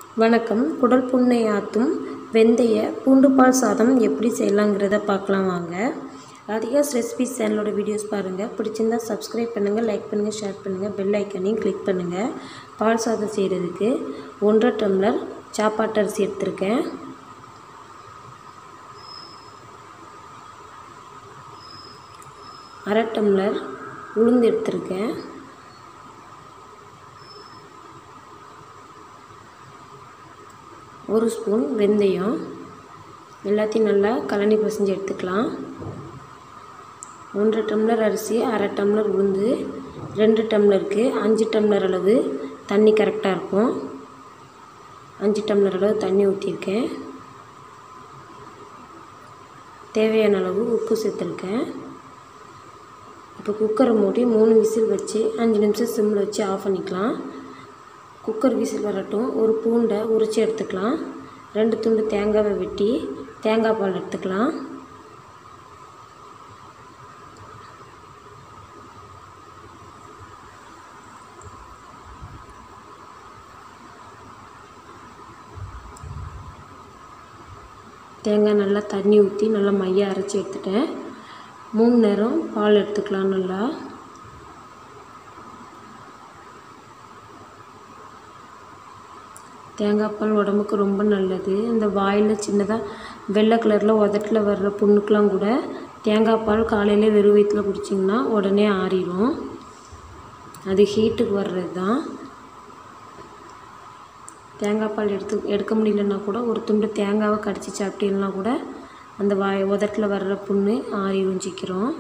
வணக்கம் குடல் புண்ணை ஆற்றும் புண்ணை ஆற்றும் வெந்தய பூண்டு பால் சாதம் எப்படி செய்யலாங்கிறத பார்க்கலாம் வாங்க ராதிகாஸ் ரெசிபிஸ் சேனலோட வீடியோஸ் பாருங்கள் பிடிச்சிருந்தா சப்ஸ்கிரைப் பண்ணுங்கள் லைக் பண்ணுங்கள் ஷேர் பண்ணுங்கள் பெல் ஐக்கனையும் கிளிக் பண்ணுங்கள் பால் சாதம் செய்கிறதுக்கு ஒன்றரை டம்ளர் சாப்பாட்டு அரிசி எடுத்திருக்கேன் அரை டம்ளர் உளுந்து எடுத்திருக்கேன் ஒரு ஸ்பூன் வெந்தயம் எல்லாத்தையும் நல்லா கலனி பசஞ்சு எடுத்துக்கலாம் ஒன்றரை டம்ளர் அரிசி அரை டம்ளர் உளுந்து ரெண்டு டம்ளருக்கு அஞ்சு டம்ளர் அளவு தண்ணி கரெக்டாக இருக்கும் அஞ்சு டம்ளர் அளவு தண்ணி ஊற்றிருக்கேன் தேவையான அளவு உப்பு சேர்த்துருக்கேன் இப்போ குக்கரை மூடி மூணு விசில் வச்சு அஞ்சு நிமிஷம் சிம்மில் வச்சு ஆஃப் பண்ணிக்கலாம் குக்கர் விசில் வரட்டும் ஒரு பூண்டை உரித்து எடுத்துக்கலாம் ரெண்டு துண்டு தேங்காவை வெட்டி தேங்காய் பால் எடுத்துக்கலாம் தேங்காய் நல்லா தண்ணி ஊற்றி நல்லா மைய அரைச்சி எடுத்துட்டேன் மூணு நேரம் பால் எடுத்துக்கலாம் நல்லா தேங்காய் பால் உடம்புக்கு ரொம்ப நல்லது இந்த வாயில் சின்னதாக வெள்ளை கலரில் உதட்டில் வர்ற புண்ணுக்கெலாம் கூட தேங்காய் பால் காலையில் வெறும் வயிற்றில் குடிச்சிங்கன்னா உடனே ஆறிடும் அது ஹீட்டுக்கு வர்றது தான் தேங்காய் பால் எடுத்து எடுக்க முடியலன்னா கூட ஒரு துண்டு தேங்காவை கடிச்சு சாப்பிட்டீங்கன்னா கூட அந்த வாய் உதட்டில் வர்ற புண்ணு ஆறிடும் சீக்கிரம்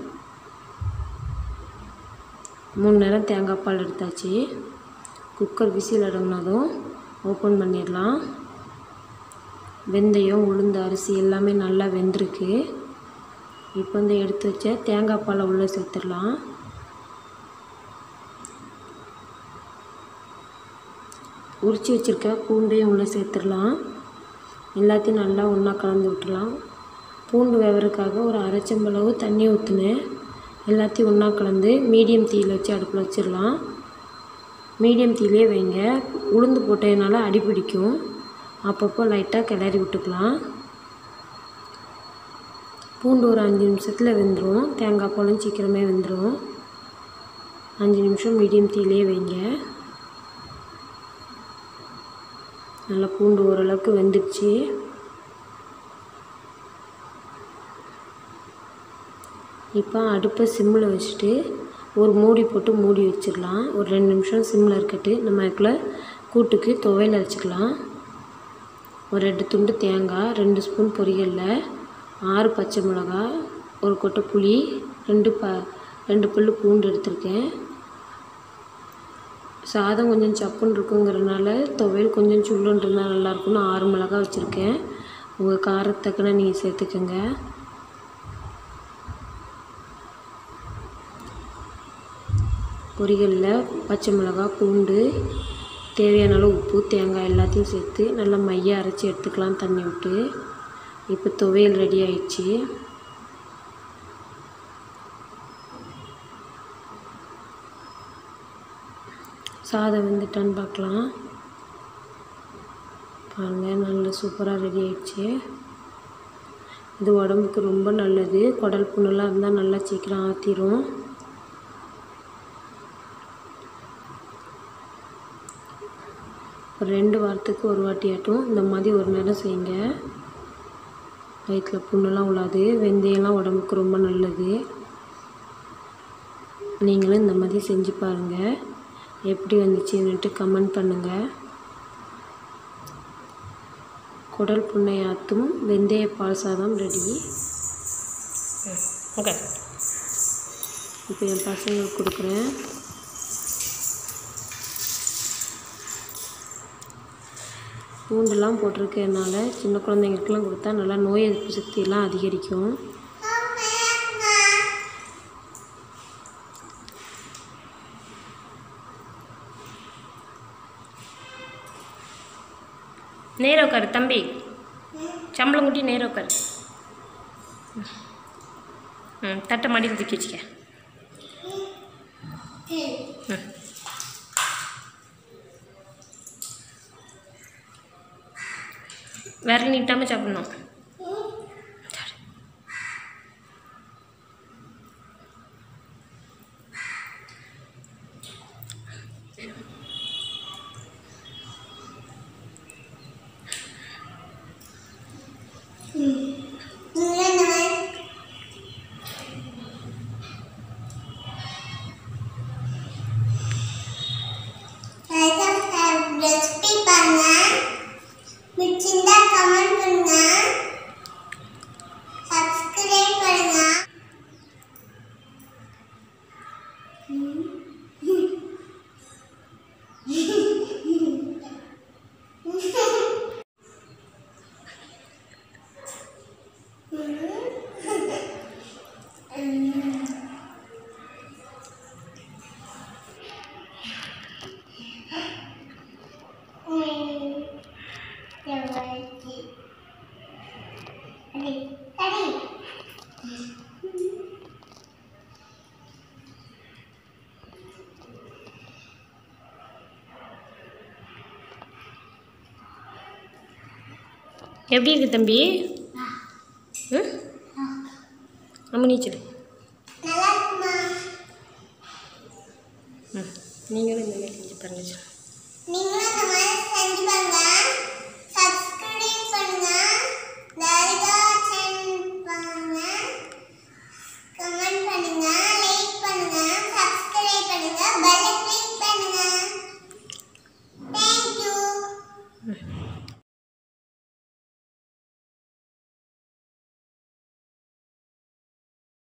மூணு நேரம் தேங்காய் பால் எடுத்தாச்சு குக்கர் விசில் அடங்கினதும் ஓப்பன் பண்ணிடலாம் வெந்தயம் உளுந்து அரிசி எல்லாமே நல்லா வெந்திருக்கு இப்போ வந்து எடுத்து வச்ச தேங்காய் பாலை உள்ளே சேர்த்துடலாம் உரித்து வச்சுருக்க பூண்டையும் உள்ளே சேர்த்துடலாம் எல்லாத்தையும் நல்லா ஒன்றா கலந்து விட்டுலாம் பூண்டு வெவருக்காக ஒரு அரைச்சம்பளவு தண்ணி ஊற்றுனேன் எல்லாத்தையும் ஒன்றா கலந்து மீடியம் தீயில் வச்சு அடுப்பில் வச்சிடலாம் மீடியம் தீலே வைங்க உளுந்து போட்டதுனால அடி பிடிக்கும் அப்பப்போ லைட்டாக கிளறி விட்டுக்கலாம் பூண்டு ஒரு அஞ்சு நிமிஷத்தில் வெந்துடும் தேங்காய் பாலும் சீக்கிரமே வெந்துடும் அஞ்சு நிமிஷம் மீடியம் தீலே வைங்க நல்லா பூண்டு ஓரளவுக்கு வெந்துடுச்சு இப்போ அடுப்பை சிம்மில் வச்சுட்டு ஒரு மூடி போட்டு மூடி வச்சிடலாம் ஒரு ரெண்டு நிமிஷம் சிம்மில் இருக்கட்டு நம்ம அதுக்குள்ளே கூட்டுக்கு துவையல் அரைச்சிக்கலாம் ஒரு ரெண்டு துண்டு தேங்காய் ரெண்டு ஸ்பூன் பொரியலில் ஆறு பச்சை மிளகா ஒரு கொட்டை புளி ரெண்டு ப ரெண்டு பல் பூண்டு எடுத்திருக்கேன் சாதம் கொஞ்சம் சப்புன்னு இருக்குங்கிறனால துவையல் கொஞ்சம் சுள்ளுன்னு இருந்தால் நல்லாயிருக்கும்னு ஆறு மிளகா வச்சுருக்கேன் உங்கள் காரத்தக்கன நீங்கள் சேர்த்துக்கோங்க பொரியலில் பச்சை மிளகா பூண்டு தேவையான அளவு உப்பு தேங்காய் எல்லாத்தையும் சேர்த்து நல்லா மைய அரைச்சி எடுத்துக்கலாம் தண்ணி விட்டு இப்போ துவையல் ரெடி ஆயிடுச்சு சாதம் வெந்துட்டான்னு பார்க்கலாம் பாருங்கள் நல்லா சூப்பராக ரெடி ஆயிடுச்சு இது உடம்புக்கு ரொம்ப நல்லது குடல் புண்ணெல்லாம் இருந்தால் நல்லா சீக்கிரம் ஆற்றிரும் ஒரு ரெண்டு வாரத்துக்கு ஒரு வாட்டியாட்டும் இந்த மாதிரி ஒரு நேரம் செய்யுங்க வயிற்றில் புண்ணெல்லாம் உள்ளாது வெந்தயம்லாம் உடம்புக்கு ரொம்ப நல்லது நீங்களும் இந்த மாதிரி செஞ்சு பாருங்கள் எப்படி வந்துச்சுன்னுட்டு கமெண்ட் பண்ணுங்கள் குடல் புண்ணை ஆற்றும் வெந்தய பால் சாதம் ரெடி ஓகே இப்போ என் பசங்களுக்கு கொடுக்குறேன் பூண்டுலாம் போட்டிருக்கறனால சின்ன குழந்தைங்களுக்குலாம் கொடுத்தா நல்லா நோய் எதிர்ப்பு சக்தியெல்லாம் அதிகரிக்கும் நேரம் உட்காரு தம்பி சம்பளம் குட்டி நேரம் உட்காரு ம் தட்டை மடியில் தூக்கி வச்சுக்க ம் விரல் நீட்டாமல் சாப்பிடணும் ரெசிபி பாருங்க பிடிச்சிருந்தா கமெண்ட் பண்ணுங்க சப்ஸ்கிரைப் பண்ணுங்க எப்படி இருக்கு தம்பி ம் நம்ம நீச்சல் நல்லா இருக்குமா ம் நீங்களும் இந்த மாதிரி செஞ்சு பாருங்க நீங்களும் இந்த மாதிரி செஞ்சு பாருங்க